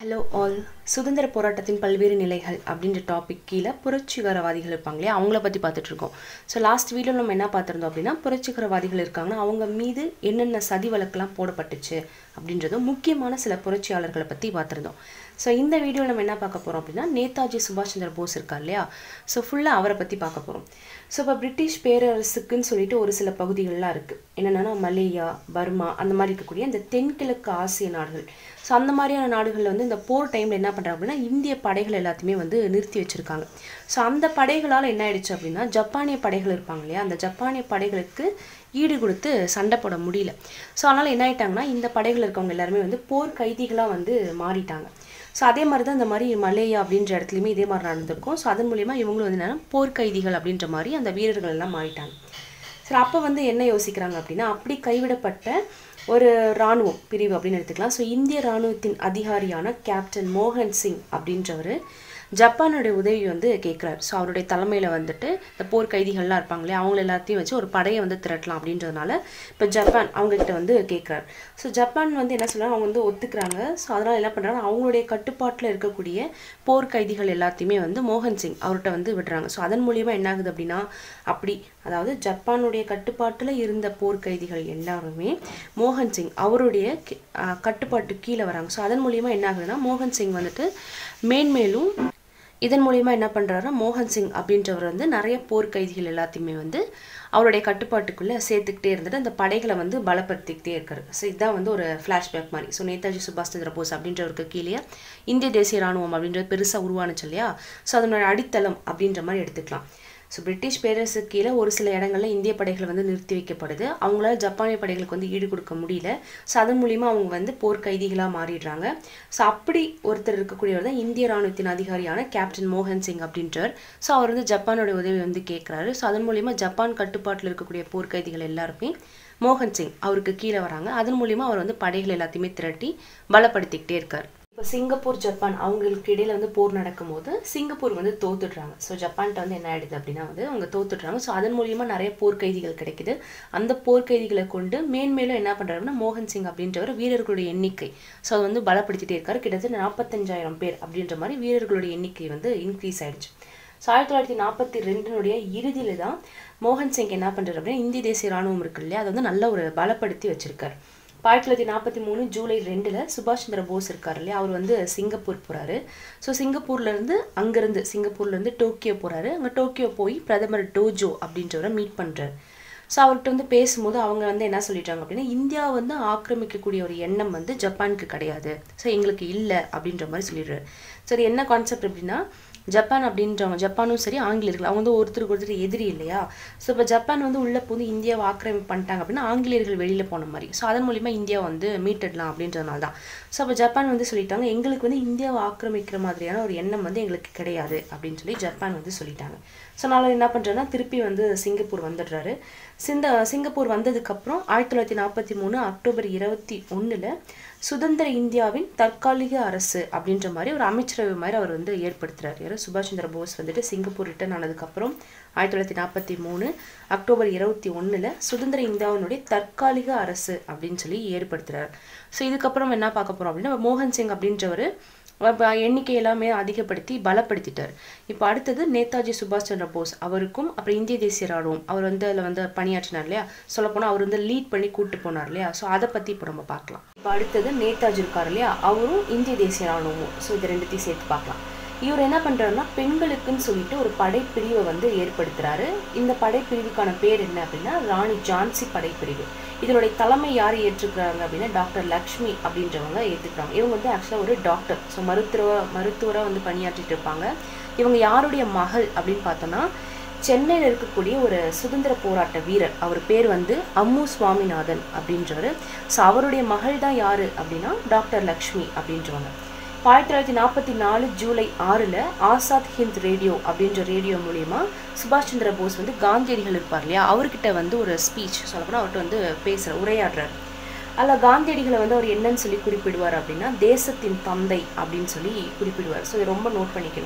Hello all சுதந்திர போராட்டத்தின் பல்வேறு நிலைகள் அப்படின்ற டாபிக் கீழே புரட்சிகரவாதிகள் இருப்பாங்க இல்லையா அவங்கள பற்றி பார்த்துட்டு இருக்கோம் ஸோ லாஸ்ட் வீடியோ நம்ம என்ன பார்த்துருந்தோம் அப்படின்னா புரட்சிகரவாதிகள் இருக்காங்கன்னா அவங்க மீது என்னென்ன சதி வழக்கெல்லாம் போடப்பட்டுச்சு அப்படின்றதும் முக்கியமான சில புரட்சியாளர்களை பற்றி பார்த்துருந்தோம் ஸோ இந்த வீடியோ நம்ம என்ன பார்க்க போகிறோம் அப்படின்னா நேதாஜி சுபாஷ் சந்திர போஸ் இருக்கார் இல்லையா ஸோ ஃபுல்லாக அவரை பற்றி பார்க்க போகிறோம் ஸோ இப்போ பிரிட்டிஷ் பேரரசுக்குன்னு சொல்லிட்டு ஒரு சில பகுதிகள்லாம் இருக்குது என்னென்னா மலேயா பர்மா அந்த மாதிரி இருக்கக்கூடிய இந்த தென்கிழக்கு ஆசிய நாடுகள் ஸோ அந்த மாதிரியான நாடுகளில் வந்து இந்த போர் டைமில் என்ன பண்ணுறாங்க அப்படின்னா இந்திய படைகள் எல்லாத்தையுமே வந்து நிறுத்தி வச்சுருக்காங்க ஸோ அந்த படைகளால் என்ன ஆயிடுச்சு அப்படின்னா ஜப்பானிய படைகள் இருப்பாங்க இல்லையா அந்த ஜப்பானிய படைகளுக்கு ஈடு கொடுத்து சண்டை போட முடியல ஸோ அதனால் என்ன ஆயிட்டாங்கன்னா இந்த படைகள் இருக்கவங்க எல்லாருமே வந்து போர் கைதிகளாக வந்து மாறிட்டாங்க ஸோ அதே மாதிரி தான் இந்த மாதிரி மலேயா அப்படின்ற இடத்துலையுமே இதே மாதிரி நடந்திருக்கும் ஸோ அதன் மூலியமாக இவங்களும் வந்து என்னன்னா போர்க்கைதிகள் அப்படின்ற மாதிரி அந்த வீரர்கள் எல்லாம் மாறிட்டாங்க சரி அப்போ வந்து என்ன யோசிக்கிறாங்க அப்படின்னா அப்படி கைவிடப்பட்ட ஒரு இராணுவம் பிரிவு அப்படின்னு எடுத்துக்கலாம் ஸோ இந்திய இராணுவத்தின் அதிகாரியான கேப்டன் மோகன் சிங் அப்படின்றவர் ஜப்பானுடைய உதவி வந்து கேட்குறாரு ஸோ அவருடைய தலைமையில் வந்துட்டு இந்த போர் கைதிகள்லாம் இருப்பாங்களே அவங்க எல்லாத்தையும் வச்சு ஒரு படையை வந்து திரட்டலாம் அப்படின்றதுனால இப்போ ஜப்பான் அவங்கக்கிட்ட வந்து கேட்குறாரு ஸோ ஜப்பான் வந்து என்ன சொல்கிறாங்க அவங்க வந்து ஒத்துக்கிறாங்க ஸோ அதனால் என்ன பண்ணுறாங்க அவங்களுடைய கட்டுப்பாட்டில் இருக்கக்கூடிய போர் கைதிகள் எல்லாத்தையுமே வந்து மோகன் சிங் அவர்கிட்ட வந்து விடுறாங்க ஸோ அதன் மூலியமாக என்ன ஆகுது அப்படின்னா அப்படி அதாவது ஜப்பானுடைய கட்டுப்பாட்டில் இருந்த போர் கைதிகள் எல்லாருமே மோகன் சிங் அவருடைய கட்டுப்பாட்டு கீழே வராங்க ஸோ அதன் மூலியமாக என்ன ஆகுதுன்னா மோகன் சிங் வந்துட்டு மேன்மேலும் இதன் மூலிமா என்ன பண்ணுறாருன்னா மோகன் சிங் அப்படின்றவர் வந்து நிறைய போர் கைதிகள் எல்லாத்தையுமே வந்து அவருடைய கட்டுப்பாட்டுக்குள்ளே சேர்த்துக்கிட்டே இருந்துட்டு அந்த படைகளை வந்து பலப்படுத்திக்கிட்டே இருக்காரு ஸோ இதுதான் வந்து ஒரு ஃப்ளாஷ்பேக் மாதிரி ஸோ நேதாஜி சுபாஷ் சந்திர போஸ் அப்படின்றவருக்கு கீழே இந்திய தேசிய ராணுவம் அப்படின்றது பெருசாக உருவானுச்சு இல்லையா ஸோ அதனோட அடித்தளம் அப்படின்ற மாதிரி எடுத்துக்கலாம் ஸோ பிரிட்டிஷ் பேரரசு கீழே ஒரு சில இடங்களில் இந்திய படைகள் வந்து நிறுத்தி வைக்கப்படுது அவங்களால ஜப்பானிய படைகளுக்கு வந்து ஈடு கொடுக்க முடியல ஸோ அதன் மூலிமா அவங்க வந்து போர் கைதிகளாக மாறிடுறாங்க ஸோ அப்படி ஒருத்தர் இருக்கக்கூடியவர் தான் இந்திய ராணுவத்தின் அதிகாரியான கேப்டன் மோகன் சிங் அப்படின்றவர் ஸோ அவர் வந்து ஜப்பானோட உதவி வந்து கேட்குறாரு ஸோ அதன் மூலிமா ஜப்பான் கட்டுப்பாட்டில் இருக்கக்கூடிய போர் கைதிகள் எல்லாருமே மோகன் சிங் அவருக்கு கீழே வராங்க அதன் மூலிமா அவர் வந்து படைகள் எல்லாத்தையுமே திரட்டி பலப்படுத்திக்கிட்டே இருக்கார் இப்போ சிங்கப்பூர் ஜப்பான் அவங்களுக்கு இடையில வந்து போர் நடக்கும்போது சிங்கப்பூர் வந்து தோத்துடுறாங்க ஸோ ஜப்பான்கிட்ட வந்து என்ன ஆயிடுது அப்படின்னா வந்து அவங்க தோத்துடுறாங்க ஸோ அதன் மூலியமாக நிறைய போர்க்கைதிகள் கிடைக்குது அந்த போர்க்கைதிகளை கொண்டு மேன்மேலும் என்ன பண்ணுறாருன்னா மோகன் சிங் அப்படின்றவர் வீரர்களுடைய எண்ணிக்கை ஸோ அது வந்து பலப்படுத்திட்டே இருக்காரு கிட்டத்தட்ட நாற்பத்தஞ்சாயிரம் பேர் அப்படின்ற மாதிரி வீரர்களுடைய எண்ணிக்கை வந்து இன்க்ரீஸ் ஆயிடுச்சு ஸோ ஆயிரத்தி தொள்ளாயிரத்தி நாற்பத்தி ரெண்டினுடைய இறுதியில் தான் மோகன் சிங் என்ன பண்ணுறாரு அப்படின்னா இந்திய தேசிய ராணுவம் இருக்கு இல்லையா அதை வந்து நல்ல ஒரு பலப்படுத்தி வச்சிருக்காரு ஆயிரத்தி தொள்ளாயிரத்தி நாற்பத்தி மூணு ஜூலை ரெண்டில் சுபாஷ் சந்திர போஸ் இருக்கார் இல்லையா அவர் வந்து சிங்கப்பூர் போகிறாரு ஸோ சிங்கப்பூர்லேருந்து அங்கேருந்து சிங்கப்பூர்லேருந்து டோக்கியோ போகிறாரு அங்கே டோக்கியோ போய் பிரதமர் டோஜோ அப்படின்றவரை மீட் பண்ணுறாரு ஸோ அவர்கிட்ட வந்து பேசும்போது அவங்க வந்து என்ன சொல்லிட்டாங்க அப்படின்னா இந்தியா வந்து ஆக்கிரமிக்கக்கூடிய ஒரு எண்ணம் வந்து ஜப்பானுக்கு கிடையாது ஸோ எங்களுக்கு இல்லை அப்படின்ற மாதிரி சொல்லிடுறாரு சரி என்ன கான்செப்ட் அப்படின்னா ஜப்பான் அப்படின்றவங்க ஜப்பானும் சரி ஆங்கிலேயர்கள் அவங்க வந்து ஒருத்தருக்கு ஒருத்தர் எதிரி இல்லையா ஸோ இப்போ ஜப்பான் வந்து உள்ளே போது இந்தியாவை ஆக்கிரமிப்பு பண்ணிட்டாங்க அப்படின்னா ஆங்கிலேயர்கள் வெளியில் போன மாதிரி ஸோ அதன் மூலிமா இந்தியா வந்து மீட்டெடலாம் அப்படின்றதுனால தான் ஸோ அப்போ ஜப்பான் வந்து சொல்லிட்டாங்க எங்களுக்கு வந்து இந்தியாவை ஆக்கிரமிக்கிற மாதிரியான ஒரு எண்ணம் வந்து எங்களுக்கு கிடையாது அப்படின்னு சொல்லி ஜப்பான் வந்து சொல்லிட்டாங்க ஸோ நான் என்ன பண்ணுறேன்னா திருப்பி வந்து சிங்கப்பூர் வந்துடுறாரு சிந்த சிங்கப்பூர் வந்ததுக்கப்புறம் ஆயிரத்தி தொள்ளாயிரத்தி நாற்பத்தி மூணு அக்டோபர் இருபத்தி ஒன்றில் சுதந்திர இந்தியாவின் தற்காலிக அரசு அப்படின்ற மாதிரி ஒரு அமைச்சரவை மாதிரி அவர் வந்து ஏற்படுத்துறாரு யாரும் சுபாஷ் சந்திர போஸ் வந்துட்டு சிங்கப்பூர் ரிட்டர்ன் ஆனதுக்கப்புறம் ஆயிரத்தி தொள்ளாயிரத்தி நாற்பத்தி மூணு அக்டோபர் இருபத்தி ஒன்றில் சுதந்திர இந்தியாவினுடைய தற்காலிக அரசு அப்படின்னு சொல்லி ஏற்படுத்துறாரு ஸோ இதுக்கப்புறம் என்ன பார்க்க போகிறோம் அப்படின்னா மோகன் சிங் அப்படின்றவர் எண்ணிக்கை எல்லாமே அதிகப்படுத்தி பலப்படுத்திட்டார் இப்போ அடுத்தது நேதாஜி சுபாஷ் சந்திர போஸ் அவருக்கும் அப்புறம் இந்திய தேசிய ராணுவம் அவர் வந்து அதில் வந்து பணியாற்றினார் இல்லையா சொல்லப்போனால் அவர் வந்து லீட் பண்ணி கூட்டு போனார் இல்லையா ஸோ அதை பற்றி இப்போ நம்ம பார்க்கலாம் இப்போ அடுத்தது நேதாஜி இருக்கார் இல்லையா அவரும் இந்திய தேசிய ராணுவமும் ஸோ இது ரெண்டுத்தையும் சேர்த்து பார்க்கலாம் இவர் என்ன பண்ணுறாருன்னா பெண்களுக்குன்னு சொல்லிட்டு ஒரு படைப்பிரிவை வந்து ஏற்படுத்துறாரு இந்த படைப்பிரிவுக்கான பேர் என்ன அப்படின்னா ராணி ஜான்சி படைப்பிரிவு இதனுடைய தலைமை யார் ஏற்றுக்கிறாங்க அப்படின்னா டாக்டர் லக்ஷ்மி அப்படின்றவங்க ஏற்றுக்கிறாங்க இவங்க வந்து ஆக்சுவலாக ஒரு டாக்டர் ஸோ மருத்துவ மருத்துவராக வந்து பணியாற்றிட்டு இருப்பாங்க இவங்க யாருடைய மகள் அப்படின்னு பார்த்தோன்னா சென்னையில் இருக்கக்கூடிய ஒரு சுதந்திர போராட்ட வீரர் அவர் பேர் வந்து அம்மு சுவாமிநாதன் அப்படின்றவர் ஸோ அவருடைய மகள் தான் யார் அப்படின்னா டாக்டர் லக்ஷ்மி அப்படின்றவங்க ஆயிரத்தி தொள்ளாயிரத்தி நாற்பத்தி நாலு ஜூலை ஆறில் ஆசாத் ஹிந்த் ரேடியோ அப்படின்ற ரேடியோ மூலியமா சுபாஷ் சந்திர போஸ் வந்து காந்தியடிகள் இருப்பார் இல்லையா அவர்கிட்ட வந்து ஒரு ஸ்பீச் சொல்லப்போனால் அவர்கிட்ட வந்து பேசுகிற உரையாடுறார் அதில் காந்தியடிகளை வந்து அவர் என்னன்னு சொல்லி குறிப்பிடுவார் அப்படின்னா தேசத்தின் தந்தை அப்படின்னு சொல்லி குறிப்பிடுவார் ஸோ இதை ரொம்ப நோட் பண்ணிக்கணும்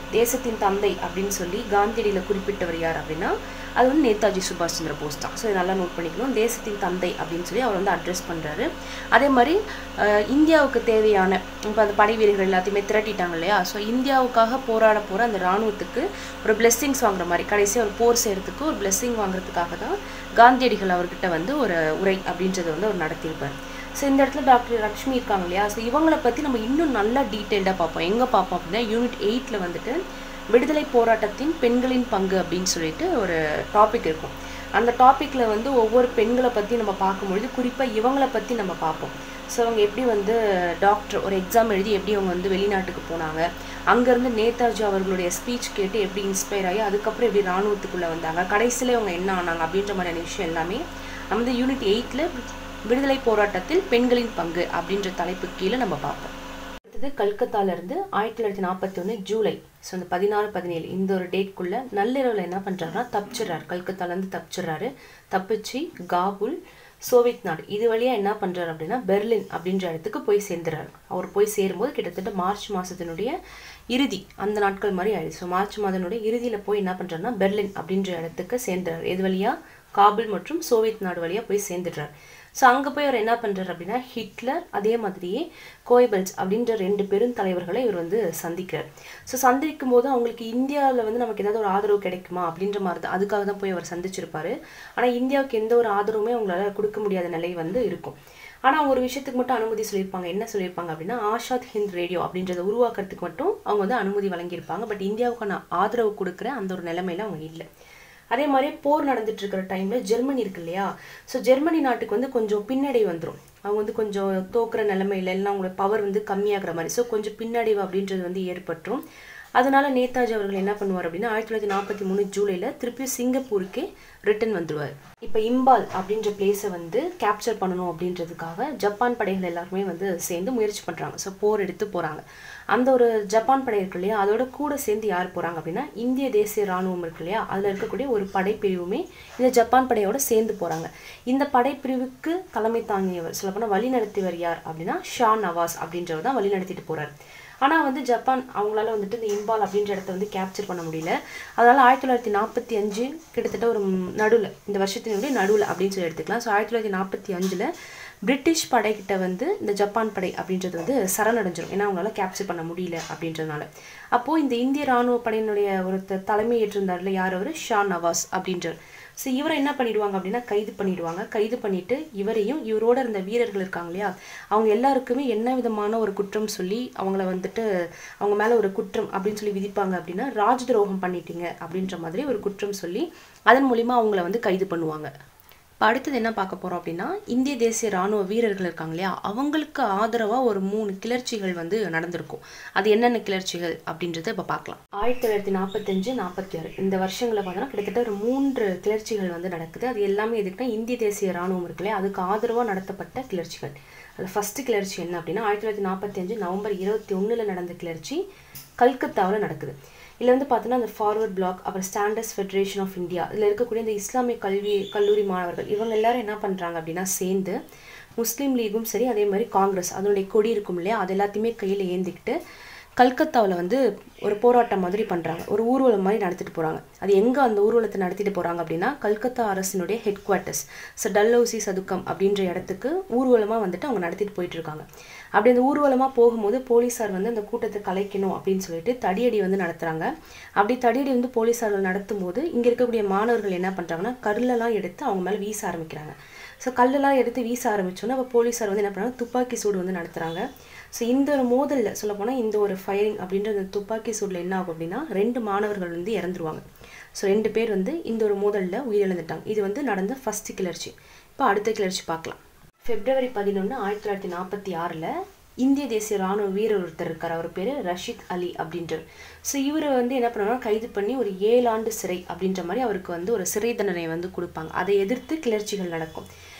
தேசத்தின் தந்தை அப்படின்னு சொல்லி காந்தியடியில் குறிப்பிட்டவர் யார் அப்படின்னா அது வந்து நேதாஜி சுபாஷ் சந்திர போஸ் தான் ஸோ இதை நல்லா நோட் பண்ணிக்கணும் தேசத்தின் தந்தை அப்படின்னு சொல்லி அவர் வந்து அட்ரஸ் பண்ணுறாரு அதே மாதிரி அஹ், இந்தியாவுக்கு தேவையான இப்போ அந்த படை வீரர்கள் எல்லாத்தையுமே திரட்டிட்டாங்க இல்லையா ஸோ இந்தியாவுக்காக போராட போகிற அந்த இராணுவத்துக்கு ஒரு பிளெஸ்ஸிங்ஸ் வாங்குற மாதிரி கடைசியாக ஒரு போர் செய்கிறதுக்கு ஒரு பிளெஸ்ஸிங் வாங்குறதுக்காக தான் காந்தியடிகள் அவர்கிட்ட வந்து ஒரு உரை அப்படின்றத வந்து அவர் நடத்தியிருப்பார் ஸோ இந்த இடத்துல டாக்டர் லக்ஷ்மி இருக்காங்க இல்லையா ஸோ இவங்களை பற்றி நம்ம இன்னும் நல்லா டீட்டெயில்டாக பார்ப்போம் எங்கே பார்ப்போம் அப்படின்னா யூனிட் எயிட்டில் வந்துட்டு விடுதலை போராட்டத்தின் பெண்களின் பங்கு அப்படின்னு சொல்லிட்டு ஒரு டாபிக் இருக்கும் அந்த டாப்பிக்கில் வந்து ஒவ்வொரு பெண்களை பற்றி நம்ம பார்க்கும்பொழுது குறிப்பாக இவங்களை பற்றி நம்ம பார்ப்போம் ஸோ அவங்க எப்படி வந்து டாக்டர் ஒரு எக்ஸாம் எழுதி எப்படி அவங்க வந்து வெளிநாட்டுக்கு போனாங்க அங்கேருந்து நேதாஜி அவர்களுடைய ஸ்பீச் கேட்டு எப்படி இன்ஸ்பயர் ஆகி அதுக்கப்புறம் எப்படி இராணுவத்துக்குள்ளே வந்தாங்க கடைசியில் அவங்க என்ன ஆனாங்க அப்படின்ற மாதிரியான விஷயம் எல்லாமே நம்ம வந்து யூனிட் எயிட்டில் விடுதலை போராட்டத்தில் பெண்களின் பங்கு அப்படின்ற தலைப்பு கீழே நம்ம பார்ப்போம் அடுத்தது கல்கத்தால இருந்து ஆயிரத்தி தொள்ளாயிரத்தி நாற்பத்தி ஒன்று ஜூலை ஸோ அந்த பதினாறு பதினேழு இந்த ஒரு டேட்குள்ள நள்ளிரவில் என்ன பண்ணுறாருன்னா தப்பிச்சிடுறாரு கல்கத்தாலேருந்து தப்பிச்சிடுறாரு தப்பிச்சு காபுல் சோவியத் நாடு இது வழியாக என்ன பண்ணுறாரு அப்படின்னா பெர்லின் அப்படின்ற இடத்துக்கு போய் சேர்ந்துறாரு அவர் போய் சேரும்போது கிட்டத்தட்ட மார்ச் மாதத்தினுடைய இறுதி அந்த நாட்கள் மாதிரி ஆயிடுச்சு ஸோ மார்ச் மாதனுடைய இறுதியில் போய் என்ன பண்ணுறாருன்னா பெர்லின் அப்படின்ற இடத்துக்கு சேர்ந்துறாரு எது வழியாக காபுல் மற்றும் சோவியத் நாடு வழியாக போய் சேர்ந்துடுறாரு ஸோ அங்கே போய் அவர் என்ன பண்ணுறாரு அப்படின்னா ஹிட்லர் அதே மாதிரியே கோயபல்ஸ் அப்படின்ற ரெண்டு பெரும் தலைவர்களை இவர் வந்து சந்திக்கிறார் ஸோ சந்திக்கும் போது அவங்களுக்கு இந்தியாவில் வந்து நமக்கு ஏதாவது ஒரு ஆதரவு கிடைக்குமா அப்படின்ற மாதிரி தான் அதுக்காக தான் போய் அவர் சந்திச்சிருப்பாரு ஆனால் இந்தியாவுக்கு எந்த ஒரு ஆதரவுமே அவங்களால கொடுக்க முடியாத நிலை வந்து இருக்கும் ஆனால் ஒரு விஷயத்துக்கு மட்டும் அனுமதி சொல்லியிருப்பாங்க என்ன சொல்லியிருப்பாங்க அப்படின்னா ஆஷாத் ஹிந்த் ரேடியோ அப்படின்றத உருவாக்குறதுக்கு மட்டும் அவங்க வந்து அனுமதி வழங்கியிருப்பாங்க பட் இந்தியாவுக்கான ஆதரவு கொடுக்குற அந்த ஒரு நிலைமையில அவங்க இல்லை அதே மாதிரி போர் நடந்துட்டு இருக்கிற டைம்ல ஜெர்மனி இருக்கு இல்லையா ஸோ ஜெர்மனி நாட்டுக்கு வந்து கொஞ்சம் பின்னடை வந்துடும் அவங்க வந்து கொஞ்சம் தோக்குற நிலைமையில எல்லாம் அவங்களோட பவர் வந்து கம்மியாகிற மாதிரி ஸோ கொஞ்சம் பின்னடைவு அப்படின்றது வந்து ஏற்பட்டுரும் அதனால நேதாஜி அவர்கள் என்ன பண்ணுவார் அப்படின்னா ஆயிரத்தி தொள்ளாயிரத்தி நாற்பத்தி மூணு ஜூலையில் திருப்பி சிங்கப்பூருக்கே ரிட்டர்ன் வந்துடுவார் இப்போ இம்பால் அப்படின்ற பிளேஸை வந்து கேப்சர் பண்ணணும் அப்படின்றதுக்காக ஜப்பான் படைகள் எல்லாருமே வந்து சேர்ந்து முயற்சி பண்ணுறாங்க ஸோ போர் எடுத்து போகிறாங்க அந்த ஒரு ஜப்பான் படை இருக்கு இல்லையா அதோட கூட சேர்ந்து யார் போகிறாங்க அப்படின்னா இந்திய தேசிய ராணுவம் இருக்கு இல்லையா அதில் இருக்கக்கூடிய ஒரு படைப்பிரிவுமே இந்த ஜப்பான் படையோட சேர்ந்து போகிறாங்க இந்த படைப்பிரிவுக்கு தலைமை தாங்கியவர் சொல்லப்போனால் வழி நடத்தியவர் யார் அப்படின்னா ஷா நவாஸ் அப்படின்றவர் தான் வழி நடத்திட்டு போகிறார் ஆனால் வந்து ஜப்பான் அவங்களால வந்துட்டு இந்த இம்பால் அப்படின்ற இடத்த வந்து கேப்சர் பண்ண முடியல அதனால ஆயிரத்தி தொள்ளாயிரத்தி நாற்பத்தி அஞ்சு கிட்டத்தட்ட ஒரு நடுவில் இந்த வருஷத்தினுடைய நடுவில் அப்படின்னு சொல்லி எடுத்துக்கலாம் ஸோ ஆயிரத்தி தொள்ளாயிரத்தி நாற்பத்தி அஞ்சில் பிரிட்டிஷ் படைக்கிட்ட வந்து இந்த ஜப்பான் படை அப்படின்றது வந்து சரணடைஞ்சிரும் ஏன்னா அவங்களால கேப்சர் பண்ண முடியல அப்படின்றதுனால அப்போது இந்த இந்திய ராணுவ படையினுடைய ஒருத்தர் தலைமை ஏற்றிருந்தார்ல யார் அவர் ஷா நவாஸ் அப்படின்றவர் ஸோ இவரை என்ன பண்ணிடுவாங்க அப்படின்னா கைது பண்ணிடுவாங்க கைது பண்ணிட்டு இவரையும் இவரோட இருந்த வீரர்கள் இருக்காங்க இல்லையா அவங்க எல்லாருக்குமே என்ன விதமான ஒரு குற்றம் சொல்லி அவங்கள வந்துட்டு அவங்க மேலே ஒரு குற்றம் அப்படின்னு சொல்லி விதிப்பாங்க அப்படின்னா ராஜ் துரோகம் பண்ணிட்டீங்க அப்படின்ற மாதிரி ஒரு குற்றம் சொல்லி அதன் மூலிமா அவங்கள வந்து கைது பண்ணுவாங்க இப்போ அடுத்தது என்ன பார்க்க போகிறோம் அப்படின்னா இந்திய தேசிய ராணுவ வீரர்கள் இருக்காங்க இல்லையா அவங்களுக்கு ஆதரவாக ஒரு மூணு கிளர்ச்சிகள் வந்து நடந்திருக்கும் அது என்னென்ன கிளர்ச்சிகள் அப்படின்றத இப்போ பார்க்கலாம் ஆயிரத்தி தொள்ளாயிரத்தி நாற்பத்தஞ்சு நாற்பத்தி ஆறு இந்த வருஷங்களை பார்த்தோன்னா கிட்டத்தட்ட ஒரு மூன்று கிளர்ச்சிகள் வந்து நடக்குது அது எல்லாமே எதுக்குன்னா இந்திய தேசிய ராணுவம் இருக்கு இல்லையா அதுக்கு ஆதரவாக நடத்தப்பட்ட கிளர்ச்சிகள் அதில் ஃபஸ்ட்டு கிளர்ச்சி என்ன அப்படின்னா ஆயிரத்தி தொள்ளாயிரத்தி நாற்பத்தஞ்சு நவம்பர் இருபத்தி ஒன்றில் நடந்த கிளர்ச்சி கல்கத்தாவில் நடக்குது இதில் வந்து பார்த்தோன்னா அந்த ஃபார்வர்ட் பிளாக் அப்புறம் ஸ்டாண்டர்ட்ஸ் ஃபெடரேஷன் ஆஃப் இந்தியா இதில் இருக்கக்கூடிய இந்த இஸ்லாமிய கல்வி கல்லூரி மாணவர்கள் இவங்க எல்லாரும் என்ன பண்ணுறாங்க அப்படின்னா சேர்ந்து முஸ்லீம் லீகும் சரி அதே மாதிரி காங்கிரஸ் அதனுடைய கொடி இருக்கும் இல்லையா அது எல்லாத்தையுமே கையில் ஏந்திக்கிட்டு கல்கத்தாவில் வந்து ஒரு போராட்டம் மாதிரி பண்ணுறாங்க ஒரு ஊர்வலம் மாதிரி நடத்திட்டு போகிறாங்க அது எங்கே அந்த ஊர்வலத்தை நடத்திட்டு போகிறாங்க அப்படின்னா கல்கத்தா அரசினுடைய ஹெட் குவார்ட்டர்ஸ் ஸோ டல்ஹவுசி சதுக்கம் அப்படின்ற இடத்துக்கு ஊர்வலமாக வந்துட்டு அவங்க நடத்திட்டு போயிட்டு இருக்காங்க அப்படி அந்த ஊர்வலமாக போகும்போது போலீஸார் வந்து அந்த கூட்டத்தை கலைக்கணும் அப்படின்னு சொல்லிட்டு தடியடி வந்து நடத்துகிறாங்க அப்படி தடியடி வந்து போலீஸார்கள் நடத்தும் போது இங்கே இருக்கக்கூடிய மாணவர்கள் என்ன பண்ணுறாங்கன்னா கல்லெல்லாம் எடுத்து அவங்க மேலே வீச ஆரம்பிக்கிறாங்க ஸோ கல்லெல்லாம் எடுத்து வீச ஆரம்பிச்சோன்னே அப்போ போலீஸார் வந்து என்ன பண்ணுறாங்க துப்பாக்கி சூடு வந்து நடத்துகிறாங்க ஸோ இந்த ஒரு மோதலில் சொல்லப்போனால் இந்த ஒரு ஃபயரிங் அப்படின்ற அந்த துப்பாக்கி சூடில் என்ன ஆகும் அப்படின்னா ரெண்டு மாணவர்கள் வந்து இறந்துருவாங்க ஸோ ரெண்டு பேர் வந்து இந்த ஒரு மோதலில் உயிரிழந்துட்டாங்க இது வந்து நடந்த ஃபஸ்ட்டு கிளர்ச்சி இப்போ அடுத்த கிளர்ச்சி பார்க்கலாம் பிப்ரவரி பதினொன்று ஆயிரத்தி தொள்ளாயிரத்தி நாற்பத்தி ஆறில் இந்திய தேசிய ராணுவ வீரர் ஒருத்தர் இருக்கார் அவர் பேர் ரஷீத் அலி அப்படின்றவர் ஸோ இவர் வந்து என்ன பண்ணுவாங்கன்னா கைது பண்ணி ஒரு ஏழு ஆண்டு சிறை அப்படின்ற மாதிரி அவருக்கு வந்து ஒரு சிறை தண்டனை வந்து கொடுப்பாங்க அதை எதிர்த்து கிளர்ச்சிகள் நடக்கும்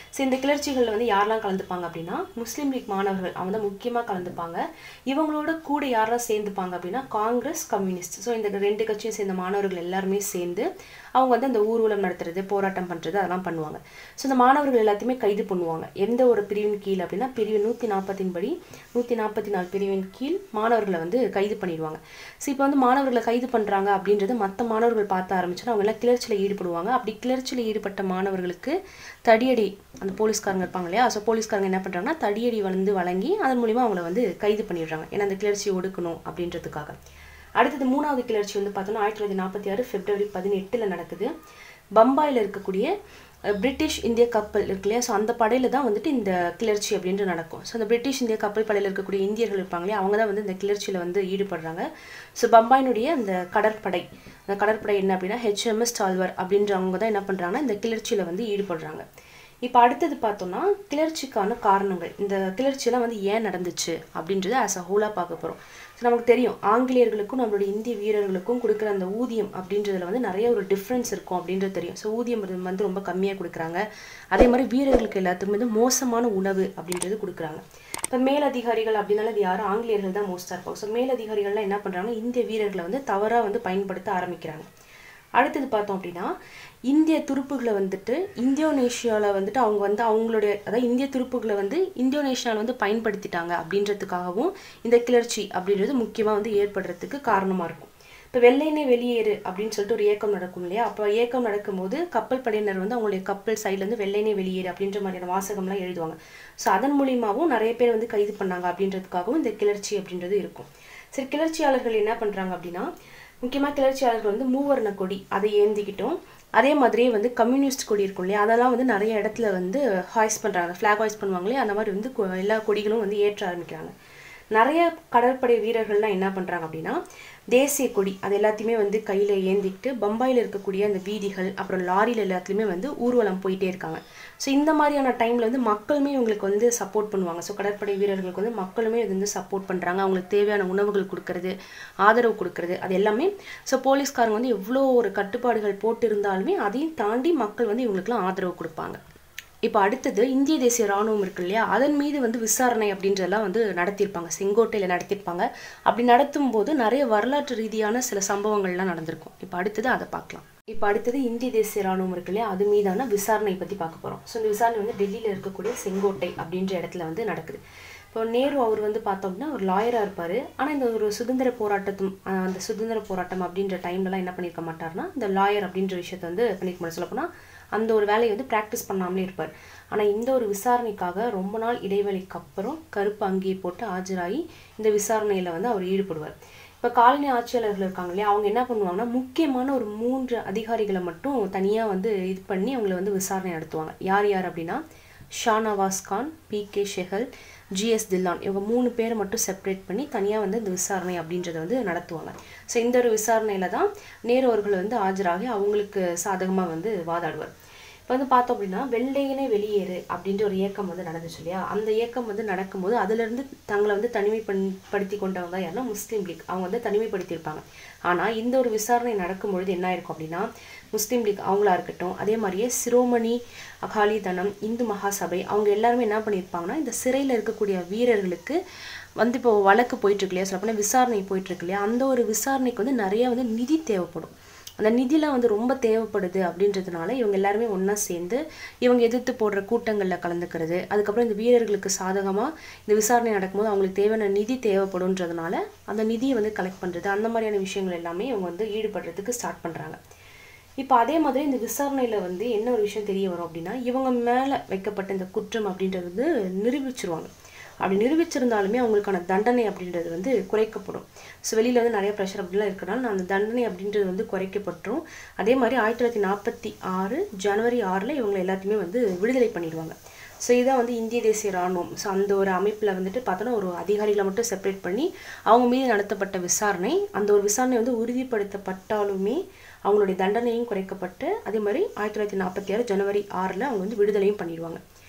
ஸோ இந்த கிளர்ச்சிகளில் வந்து யாரெல்லாம் கலந்துப்பாங்க அப்படின்னா முஸ்லீம் லீக் மாணவர்கள் அவங்க தான் முக்கியமாக கலந்துப்பாங்க இவங்களோட கூட யாரெல்லாம் சேர்ந்துப்பாங்க அப்படின்னா காங்கிரஸ் கம்யூனிஸ்ட் ஸோ இந்த ரெண்டு கட்சியும் சேர்ந்த மாணவர்கள் எல்லாருமே சேர்ந்து அவங்க வந்து அந்த ஊர்வலம் நடத்துறது போராட்டம் பண்ணுறது அதெல்லாம் பண்ணுவாங்க ஸோ இந்த மாணவர்கள் எல்லாத்தையுமே கைது பண்ணுவாங்க எந்த ஒரு பிரிவின் கீழ் அப்படின்னா பிரிவு நூற்றி நாற்பத்தின் படி நூற்றி நாற்பத்தி நாலு பிரிவின் கீழ் மாணவர்களை வந்து கைது பண்ணிடுவாங்க ஸோ இப்போ வந்து மாணவர்களை கைது பண்ணுறாங்க அப்படின்றது மற்ற மாணவர்கள் பார்த்து ஆரம்பிச்சுன்னா அவங்க எல்லாம் கிளர்ச்சியில் ஈடுபடுவாங்க அப்படி கிளர்ச்சியில் ஈடுபட்ட மாணவர்களுக்கு தடியடி அந்த போலீஸ்காரங்க இருப்பாங்க இல்லையா ஸோ போலீஸ்காரங்க என்ன பண்ணுறாங்கன்னா தடியடி வந்து வழங்கி அதன் மூலிமா அவங்கள வந்து கைது பண்ணிடுறாங்க ஏன்னா அந்த கிளர்ச்சியை ஒடுக்கணும் அப்படின்றதுக்காக அடுத்தது மூணாவது கிளர்ச்சி வந்து பார்த்தோன்னா ஆயிரத்தி தொள்ளாயிரத்தி நாற்பத்தி ஆறு பிப்ரவரி பதினெட்டில் நடக்குது பம்பாயில் இருக்கக்கூடிய பிரிட்டிஷ் இந்திய கப்பல் இருக்கு இல்லையா ஸோ அந்த படையில தான் வந்துட்டு இந்த கிளர்ச்சி அப்படின்ட்டு நடக்கும் ஸோ அந்த பிரிட்டிஷ் இந்திய கப்பல் படையில் இருக்கக்கூடிய இந்தியர்கள் இருப்பாங்க இல்லையா அவங்க தான் வந்து இந்த கிளர்ச்சியில் வந்து ஈடுபடுறாங்க ஸோ பம்பாயினுடைய அந்த கடற்படை அந்த கடற்படை என்ன அப்படின்னா ஹெச்எம்எஸ் டால்வர் அப்படின்றவங்க தான் என்ன பண்ணுறாங்கன்னா இந்த கிளர்ச்சியில் வந்து ஈடுபடுறாங்க இப்போ அடுத்தது பார்த்தோம்னா கிளர்ச்சிக்கான காரணங்கள் இந்த கிளர்ச்சியெல்லாம் வந்து ஏன் நடந்துச்சு அப்படின்றத ஆஸ் அ ஹோலாக பார்க்க போகிறோம் ஸோ நமக்கு தெரியும் ஆங்கிலேயர்களுக்கும் நம்மளுடைய இந்திய வீரர்களுக்கும் கொடுக்குற அந்த ஊதியம் அப்படின்றதுல வந்து நிறைய ஒரு டிஃப்ரென்ஸ் இருக்கும் அப்படின்றது தெரியும் ஸோ ஊதியம் வந்து ரொம்ப கம்மியாக கொடுக்குறாங்க அதே மாதிரி வீரர்களுக்கு எல்லாத்துக்கும் வந்து மோசமான உணவு அப்படின்றது கொடுக்குறாங்க இப்போ மேலதிகாரிகள் அப்படின்னால அது யாரும் ஆங்கிலேயர்கள் தான் மோஸ்ட்டாக இருப்பாங்க ஸோ மேலதிகாரிகள்லாம் என்ன பண்ணுறாங்க இந்திய வீரர்களை வந்து தவறாக வந்து பயன்படுத்த ஆரம்பிக்கிறாங்க அடுத்தது பார்த்தோம் அப்படின்னா இந்திய துருப்புகளை வந்துட்டு இந்தோனேஷியாவில் வந்துட்டு அவங்க வந்து அவங்களுடைய அதாவது இந்திய துருப்புகளை வந்து இந்தோனேஷியாவில் வந்து பயன்படுத்திட்டாங்க அப்படின்றதுக்காகவும் இந்த கிளர்ச்சி அப்படின்றது முக்கியமாக வந்து ஏற்படுறதுக்கு காரணமாக இருக்கும் இப்போ வெள்ளையனே வெளியேறு அப்படின்னு சொல்லிட்டு ஒரு இயக்கம் நடக்கும் இல்லையா அப்போ இயக்கம் நடக்கும்போது கப்பல் படையினர் வந்து அவங்களுடைய கப்பல் சைட்லேருந்து வெள்ளையனே வெளியேறு அப்படின்ற மாதிரியான வாசகம்லாம் எழுதுவாங்க ஸோ அதன் மூலியமாகவும் நிறைய பேர் வந்து கைது பண்ணாங்க அப்படின்றதுக்காகவும் இந்த கிளர்ச்சி அப்படின்றது இருக்கும் சரி கிளர்ச்சியாளர்கள் என்ன பண்ணுறாங்க அப்படின்னா முக்கியமாக கிளர்ச்சியாளர்கள் வந்து மூவர்ண கொடி அதை ஏந்திக்கிட்டோம் அதே மாதிரியே வந்து கம்யூனிஸ்ட் கொடி இருக்கும் இல்லையா அதெல்லாம் வந்து நிறைய இடத்துல வந்து ஹாய்ஸ் பண்ணுறாங்க ஃப்ளாக் ஹாய்ஸ் பண்ணுவாங்களே அந்த மாதிரி வந்து எல்லா கொடிகளும் வந்து ஏற்ற ஆரம்பிக்கிறாங்க நிறைய கடற்படை வீரர்கள்லாம் என்ன பண்ணுறாங்க அப்படின்னா தேசிய கொடி அது எல்லாத்தையுமே வந்து கையில் ஏந்திக்கிட்டு பம்பாயில் இருக்கக்கூடிய அந்த வீதிகள் அப்புறம் லாரியில் எல்லாத்துலேயுமே வந்து ஊர்வலம் போயிட்டே இருக்காங்க ஸோ இந்த மாதிரியான டைமில் வந்து மக்களுமே இவங்களுக்கு வந்து சப்போர்ட் பண்ணுவாங்க ஸோ கடற்படை வீரர்களுக்கு வந்து மக்களுமே இது வந்து சப்போர்ட் பண்ணுறாங்க அவங்களுக்கு தேவையான உணவுகள் கொடுக்கறது ஆதரவு கொடுக்கறது அது எல்லாமே ஸோ போலீஸ்காரங்க வந்து எவ்வளோ ஒரு கட்டுப்பாடுகள் போட்டு இருந்தாலுமே அதையும் தாண்டி மக்கள் வந்து இவங்களுக்குலாம் ஆதரவு கொடுப்பாங்க இப்போ அடுத்தது இந்திய தேசிய ராணுவம் இருக்கு இல்லையா அதன் மீது வந்து விசாரணை அப்படின்றதெல்லாம் வந்து நடத்தியிருப்பாங்க செங்கோட்டையில் நடத்தியிருப்பாங்க அப்படி நடத்தும் போது நிறைய வரலாற்று ரீதியான சில சம்பவங்கள்லாம் நடந்திருக்கும் இப்போ அடுத்தது அதை பார்க்கலாம் இப்போ அடுத்தது இந்திய தேசிய ராணுவம் இருக்கு இல்லையா அது மீதான விசாரணை பற்றி பார்க்க போகிறோம் ஸோ இந்த விசாரணை வந்து டெல்லியில் இருக்கக்கூடிய செங்கோட்டை அப்படின்ற இடத்துல வந்து நடக்குது இப்போ நேரு அவர் வந்து பார்த்தோம்னா ஒரு லாயராக இருப்பார் ஆனால் இந்த ஒரு சுதந்திர போராட்டத்தும் அந்த சுதந்திர போராட்டம் அப்படின்ற டைம்லலாம் என்ன பண்ணியிருக்க மாட்டார்னா இந்த லாயர் அப்படின்ற விஷயத்த வந்து பண்ணிக்க மாட்டார் சொல்லப்போனால் அந்த ஒரு வேலையை வந்து ப்ராக்டிஸ் பண்ணாமலே இருப்பார் ஆனால் இந்த ஒரு விசாரணைக்காக ரொம்ப நாள் இடைவெளிக்கு அப்புறம் கருப்பு அங்கேயே போட்டு ஆஜராகி இந்த விசாரணையில் வந்து அவர் ஈடுபடுவார் இப்போ காலனி ஆட்சியாளர்கள் இருக்காங்க இல்லையா அவங்க என்ன பண்ணுவாங்கன்னா முக்கியமான ஒரு மூன்று அதிகாரிகளை மட்டும் தனியாக வந்து இது பண்ணி அவங்கள வந்து விசாரணை நடத்துவாங்க யார் யார் அப்படின்னா Shah Nawaz Khan P K Sehgal G S Dhillon இவங்க மூணு பேரை மட்டும் செப்பரேட் பண்ணி தனியாக வந்து இந்த விசாரணை அப்படின்றத வந்து நடத்துவாங்க ஸோ இந்த ஒரு விசாரணையில் தான் நேரு அவர்கள் வந்து ஆஜராகி அவங்களுக்கு சாதகமாக வந்து வாதாடுவார் இப்போ வந்து பார்த்தோம் அப்படின்னா வெள்ளையனே வெளியேறு அப்படின்ற ஒரு இயக்கம் வந்து நடந்துச்சு இல்லையா அந்த இயக்கம் வந்து நடக்கும்போது அதுலேருந்து தங்களை வந்து தனிமைப்படுத்தி கொண்டவங்க தான் யாருன்னா முஸ்லீம் லீக் அவங்க வந்து தனிமைப்படுத்தியிருப்பாங்க ஆனால் இந்த ஒரு விசாரணை நடக்கும்பொழுது என்ன ஆயிருக்கும் அப்படின்னா முஸ்லீம் லீக் அவங்களா இருக்கட்டும் அதே மாதிரியே சிரோமணி அகாலி தனம் இந்து மகாசபை அவங்க எல்லாருமே என்ன பண்ணியிருப்பாங்கன்னா இந்த சிறையில் இருக்கக்கூடிய வீரர்களுக்கு வந்து இப்போ வழக்கு போயிட்டு இருக்கு இல்லையா சொல்லப்போனால் விசாரணை போயிட்டு இருக்கு இல்லையா அந்த ஒரு விசாரணைக்கு வந்து நிறைய வந்து நிதி தேவைப்படும் அந்த நிதிலாம் வந்து ரொம்ப தேவைப்படுது அப்படின்றதுனால இவங்க எல்லாருமே ஒன்றா சேர்ந்து இவங்க எதிர்த்து போடுற கூட்டங்களில் கலந்துக்கிறது அதுக்கப்புறம் இந்த வீரர்களுக்கு சாதகமாக இந்த விசாரணை நடக்கும்போது அவங்களுக்கு தேவையான நிதி தேவைப்படுன்றதுனால அந்த நிதியை வந்து கலெக்ட் பண்ணுறது அந்த மாதிரியான விஷயங்கள் எல்லாமே இவங்க வந்து ஈடுபடுறதுக்கு ஸ்டார்ட் பண்ணுறாங்க இப்போ அதே மாதிரி இந்த விசாரணையில் வந்து என்ன ஒரு விஷயம் தெரிய வரும் அப்படின்னா இவங்க மேலே வைக்கப்பட்ட இந்த குற்றம் அப்படின்றது வந்து நிரூபிச்சிருவாங்க அப்படி நிரூபிச்சிருந்தாலுமே அவங்களுக்கான தண்டனை அப்படின்றது வந்து குறைக்கப்படும் ஸோ வெளியில் வந்து நிறைய ப்ரெஷர் அப்படிலாம் இருக்கிறனால அந்த தண்டனை அப்படின்றது வந்து குறைக்கப்பட்டுரும் அதே மாதிரி ஆயிரத்தி தொள்ளாயிரத்தி நாற்பத்தி ஆறு ஜனவரி ஆறில் இவங்க எல்லாத்தையுமே வந்து விடுதலை பண்ணிடுவாங்க ஸோ இதான் வந்து இந்திய தேசிய ராணுவம் ஸோ அந்த ஒரு அமைப்பில் வந்துட்டு பார்த்தோன்னா ஒரு அதிகாரிகளை மட்டும் செப்பரேட் பண்ணி அவங்க மீது நடத்தப்பட்ட விசாரணை அந்த ஒரு விசாரணை வந்து உறுதிப்படுத்தப்பட்டாலுமே அவங்களுடைய தண்டனையும் குறைக்கப்பட்டு அதே மாதிரி ஆயிரத்தி தொள்ளாயிரத்தி நாற்பத்தி ஆறு ஜனவரி ஆறில் அவங்க வந்து விடுதலையும் பண்ணிடுவாங்க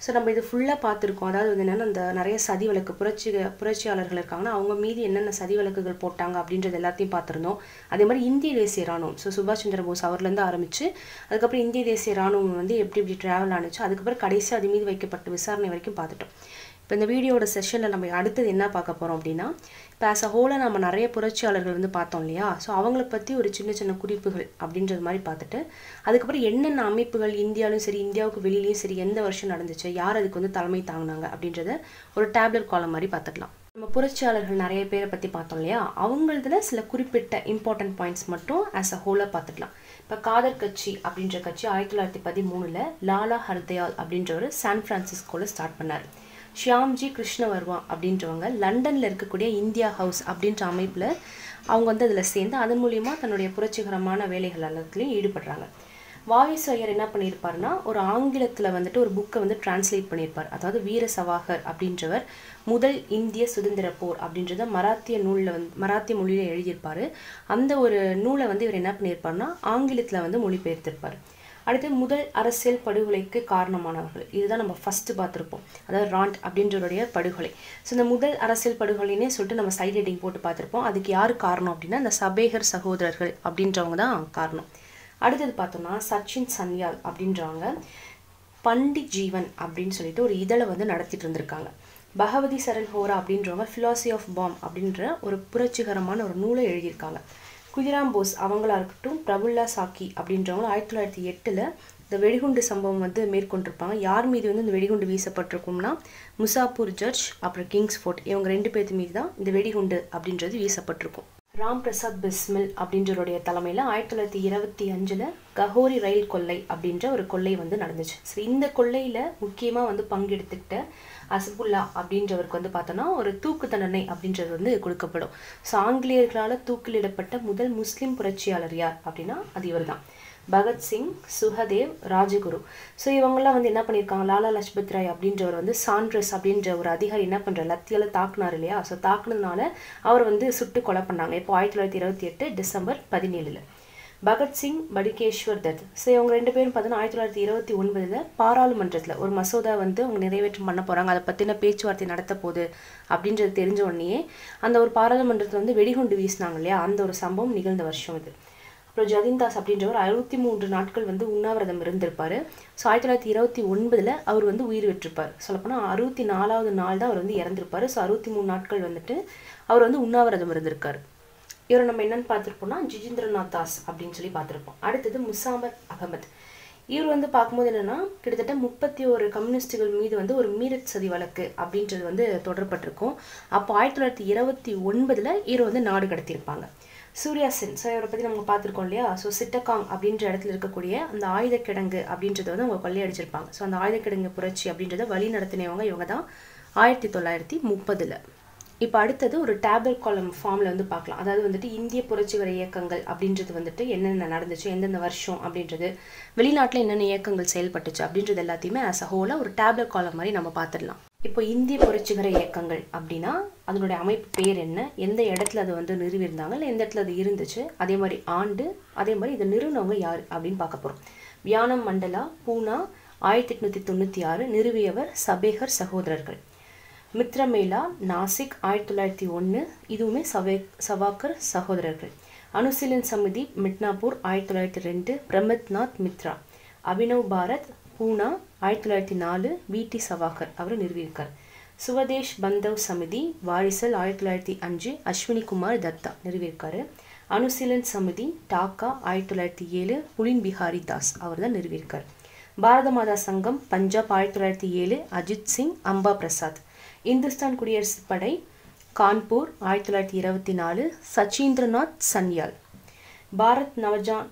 ஸோ நம்ம இது ஃபுல்லாக பார்த்துருக்கோம் அதாவது வந்து என்னென்னா அந்த நிறைய சதி வழக்கு புரட்சி புரட்சியாளர்கள் இருக்காங்கன்னா அவங்க மீது என்னென்ன சதி வழக்குகள் போட்டாங்க அப்படின்றது எல்லாத்தையும் பார்த்துருந்தோம் அதே மாதிரி இந்திய தேசிய ராணுவம் ஸோ சுபாஷ் சந்திர போஸ் அவர்லேருந்து ஆரம்பித்து அதுக்கப்புறம் இந்திய தேசிய ராணுவம் வந்து எப்படி எப்படி ட்ராவல் ஆணுச்சு அதுக்கப்புறம் கடைசி அது மீது வைக்கப்பட்ட விசாரணை வரைக்கும் பார்த்துட்டோம் இப்போ இந்த வீடியோட செஷனில் நம்ம அடுத்தது என்ன பார்க்க போகிறோம் அப்படின்னா இப்போ ஆஸ் அ ஹோலாக நம்ம நிறைய புரட்சியாளர்கள் வந்து பார்த்தோம் இல்லையா ஸோ அவங்கள பற்றி ஒரு சின்ன சின்ன குறிப்புகள் அப்படின்றது மாதிரி பார்த்துட்டு அதுக்கப்புறம் என்னென்ன அமைப்புகள் இந்தியாவிலும் சரி இந்தியாவுக்கு வெளியிலையும் சரி எந்த வருஷம் நடந்துச்சு யார் அதுக்கு வந்து தலைமை தாங்கினாங்க அப்படின்றத ஒரு டேப்லெட் காலம் மாதிரி பார்த்துக்கலாம் நம்ம புரட்சியாளர்கள் நிறைய பேரை பற்றி பார்த்தோம் இல்லையா அவங்களதுல சில குறிப்பிட்ட இம்பார்ட்டன்ட் பாயிண்ட்ஸ் மட்டும் ஆஸ் அ ஹோலாக பார்த்துக்கலாம் இப்போ காதர் கட்சி அப்படின்ற கட்சி ஆயிரத்தி தொள்ளாயிரத்தி பதிமூணில் லாலா ஹர்தயால் அப்படின்றவர் சான் ஃப்ரான்சிஸ்கோவில் ஸ்டார்ட் பண்ணார் ஷியாம்ஜி கிருஷ்ணவர்மா அப்படின்றவங்க லண்டனில் இருக்கக்கூடிய இந்தியா ஹவுஸ் அப்படின்ற அமைப்பில் அவங்க வந்து அதில் சேர்ந்து அதன் மூலியமாக தன்னுடைய புரட்சிகரமான வேலைகள் எல்லாத்துலேயும் ஈடுபடுறாங்க வாரிசு ஐயர் என்ன பண்ணியிருப்பாருன்னா ஒரு ஆங்கிலத்தில் வந்துட்டு ஒரு புக்கை வந்து டிரான்ஸ்லேட் பண்ணியிருப்பார் அதாவது வீர சவாகர் அப்படின்றவர் முதல் இந்திய சுதந்திர போர் அப்படின்றத மராத்திய நூலில் வந்து மராத்திய மொழியில் எழுதியிருப்பார் அந்த ஒரு நூலை வந்து இவர் என்ன பண்ணியிருப்பார்னா ஆங்கிலத்தில் வந்து மொழிபெயர்த்திருப்பார் அடுத்து முதல் அரசியல் படுகொலைக்கு காரணமானவர்கள் இதுதான் நம்ம ஃபஸ்ட்டு பார்த்துருப்போம் அதாவது ராண்ட் அப்படின்றவருடைய படுகொலை ஸோ இந்த முதல் அரசியல் படுகொலைன்னே சொல்லிட்டு நம்ம சைட் ஹெட்டிங் போட்டு பார்த்துருப்போம் அதுக்கு யார் காரணம் அப்படின்னா இந்த சபேகர் சகோதரர்கள் அப்படின்றவங்க தான் காரணம் அடுத்தது பார்த்தோம்னா சச்சின் சன்யால் அப்படின்றவங்க பண்டிட் ஜீவன் அப்படின்னு சொல்லிட்டு ஒரு இதழை வந்து நடத்திட்டு இருந்திருக்காங்க பகவதி சரண் ஹோரா அப்படின்றவங்க ஃபிலாசி ஆஃப் பாம் அப்படின்ற ஒரு புரட்சிகரமான ஒரு நூலை எழுதியிருக்காங்க குதிராம் போஸ் அவங்களா இருக்கட்டும் பிரபுல்லா சாக்கி அப்படின்றவங்க ஆயிரத்தி தொள்ளாயிரத்தி எட்டில் இந்த வெடிகுண்டு சம்பவம் வந்து மேற்கொண்டிருப்பாங்க யார் மீது வந்து இந்த வெடிகுண்டு வீசப்பட்டிருக்கும்னா முசாப்பூர் ஜட்ஜ் அப்புறம் கிங்ஸ் ஃபோர்ட் இவங்க ரெண்டு பேர்த்து மீது தான் இந்த வெடிகுண்டு அப்படின்றது வீசப்பட்டிருக்கும் ராம் பிரசாத் பிஸ்மில் அப்படின்றவருடைய தலைமையில் ஆயிரத்தி தொள்ளாயிரத்தி இருபத்தி அஞ்சில் கஹோரி ரயில் கொள்ளை அப்படின்ற ஒரு கொள்ளை வந்து நடந்துச்சு சரி இந்த கொள்ளையில் முக்கியமாக வந்து பங்கெடுத்துக்கிட்ட அசபுல்லா அப்படின்றவருக்கு வந்து பார்த்தோன்னா ஒரு தூக்கு தண்டனை அப்படின்றது வந்து கொடுக்கப்படும் ஸோ ஆங்கிலேயர்களால் தூக்கிலிடப்பட்ட முதல் முஸ்லீம் புரட்சியாளர் யார் அப்படின்னா அது இவர் தான் பகத்சிங் சுஹதேவ் ராஜகுரு ஸோ இவங்கெல்லாம் வந்து என்ன பண்ணியிருக்காங்க லாலா லஜ்பத் ராய் அப்படின்றவர் வந்து சாண்ட்ரஸ் அப்படின்ற ஒரு அதிகாரி என்ன பண்ணுற லத்தியால் தாக்குனார் இல்லையா ஸோ தாக்குனதுனால அவர் வந்து சுட்டு கொலை பண்ணாங்க இப்போ ஆயிரத்தி தொள்ளாயிரத்தி இருபத்தி எட்டு டிசம்பர் பதினேழில் பகத்சிங் படுகேஸ்வர் தத் ஸோ இவங்க ரெண்டு பேரும் பார்த்தீங்கன்னா ஆயிரத்தி தொள்ளாயிரத்தி இருபத்தி ஒன்பதில் பாராளுமன்றத்தில் ஒரு மசோதா வந்து அவங்க நிறைவேற்றம் பண்ண போகிறாங்க அதை பற்றின பேச்சுவார்த்தை நடத்த போகுது அப்படின்றது தெரிஞ்ச உடனேயே அந்த ஒரு பாராளுமன்றத்தில் வந்து வெடிகுண்டு வீசினாங்க இல்லையா அந்த ஒரு சம்பவம் நிகழ்ந்த வருஷம் இது அப்புறம் ஜதின்தாஸ் அப்படின்றவர் அறுபத்தி மூன்று நாட்கள் வந்து உண்ணாவிரதம் இருந்திருப்பார் ஸோ ஆயிரத்தி தொள்ளாயிரத்தி இருபத்தி ஒன்பதில் அவர் வந்து உயிர் பெற்றிருப்பார் சொல்லப்போனால் அறுபத்தி நாலாவது நாள் தான் அவர் வந்து இறந்திருப்பார் ஸோ அறுபத்தி மூணு நாட்கள் வந்துட்டு அவர் வந்து உண்ணாவிரதம் இருந்திருக்காரு இவரை நம்ம என்னன்னு பார்த்துருப்போம்னா ஜிஜேந்திரநாத் தாஸ் அப்படின்னு சொல்லி பார்த்துருப்போம் அடுத்தது முசாமர் அகமது இவர் வந்து பார்க்கும்போது என்னென்னா கிட்டத்தட்ட முப்பத்தி ஒரு கம்யூனிஸ்டுகள் மீது வந்து ஒரு மீரட் சதி வழக்கு அப்படின்றது வந்து தொடரப்பட்டிருக்கும் அப்போ ஆயிரத்தி தொள்ளாயிரத்தி இருபத்தி ஒன்பதில் இவர் வந்து நாடு கடத்தியிருப்பாங்க சூர்யா சென் ஸோ இவரை பற்றி நம்ம பார்த்துருக்கோம் இல்லையா ஸோ சிட்டகாங் அப்படின்ற இடத்துல இருக்கக்கூடிய அந்த ஆயுத கிடங்கு அப்படின்றத வந்து அவங்க கொள்ளையடிச்சிருப்பாங்க ஸோ அந்த ஆயுத கிடங்கு புரட்சி அப்படின்றத வழி நடத்தினவங்க இவங்க தான் ஆயிரத்தி தொள்ளாயிரத்தி முப்பதில் இப்போ அடுத்தது ஒரு டேபிள் காலம் ஃபார்மில் வந்து பார்க்கலாம் அதாவது வந்துட்டு இந்திய புரட்சிகர இயக்கங்கள் அப்படின்றது வந்துட்டு என்னென்ன நடந்துச்சு எந்தெந்த வருஷம் அப்படின்றது வெளிநாட்டில் என்னென்ன இயக்கங்கள் செயல்பட்டுச்சு அப்படின்றது எல்லாத்தையுமே ஆஸ் அ ஹோலாக ஒரு டேபிள் காலம் மாதிரி நம்ம பார்த்துடலாம் இப்போ இந்திய புரட்சிகர இயக்கங்கள் அப்படின்னா அதனுடைய அமைப்பு பேர் என்ன எந்த இடத்துல அது வந்து நிறுவியிருந்தாங்க இல்லை எந்த இடத்துல அது இருந்துச்சு அதே மாதிரி ஆண்டு அதே மாதிரி இதை நிறுவனவங்க யார் அப்படின்னு பார்க்க போகிறோம் வியானம் மண்டலா பூனா ஆயிரத்தி எட்நூற்றி தொண்ணூற்றி ஆறு நிறுவியவர் சபேகர் சகோதரர்கள் மித்ரமேலா நாசிக் ஆயிரத்தி தொள்ளாயிரத்தி ஒன்று இதுவுமே சவே சவாக்கர் சகோதரர்கள் அனுசீலன் சமிதி மிட்னாப்பூர் ஆயிரத்தி தொள்ளாயிரத்தி ரெண்டு பிரமத்நாத் மித்ரா அபினவ் பாரத் பூனா ஆயிரத்தி தொள்ளாயிரத்தி நாலு வி.டி. சவாகர் அவர் நிறுவியிருக்கார் சுவதேஷ் பந்தவ் சமிதி வாரிசல் ஆயிரத்தி தொள்ளாயிரத்தி அஞ்சு அஸ்வினி குமார் தத்தா நிறுவியிருக்காரு அனுசீலன் சமிதி டாக்கா ஆயிரத்தி தொள்ளாயிரத்தி ஏழு புலின் பிஹாரி தாஸ் அவர் தான் நிறுவியிருக்கார் பாரத மாதா சங்கம் பஞ்சாப் ஆயிரத்தி தொள்ளாயிரத்தி ஏழு அஜித் சிங் அம்பா பிரசாத் இந்துஸ்தான் குடியரசுப் படை கான்பூர் ஆயிரத்தி தொள்ளாயிரத்தி இருபத்தி நாலு சச்சீந்திரநாத் சன்யால் பாரத் நவஜான்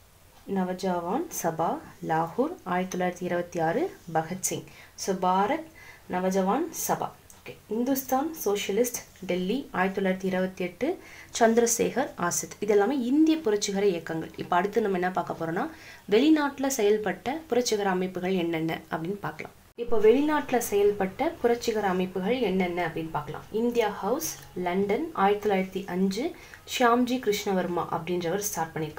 நவஜாவான் சபா லாகூர் ஆயிரத்தி தொள்ளாயிரத்தி இருபத்தி ஆறு Bhagat Singh so Bharat Naujawan Sabha okay Hindustan socialist Delhi ஆயிரத்தி தொள்ளாயிரத்தி இருபத்தி எட்டு சந்திரசேகர் ஆசித் இது எல்லாமே இந்திய புரட்சிகர இயக்கங்கள் இப்போ அடுத்து நம்ம என்ன பார்க்க போறோம்னா வெளிநாட்டில் செயல்பட்ட புரட்சிகர அமைப்புகள் என்னென்ன அப்படின்னு பார்க்கலாம் இப்போ வெளிநாட்டில் செயல்பட்ட புரட்சிகர அமைப்புகள் என்னென்ன அப்படின்னு பார்க்கலாம் இந்தியா ஹவுஸ் லண்டன் ஆயிரத்தி தொள்ளாயிரத்தி அஞ்சு ஷியாம்ஜி கிருஷ்ணவர்மா அப்படின்றவர் ஸ்டார்ட் பண்ணியிருக்கார்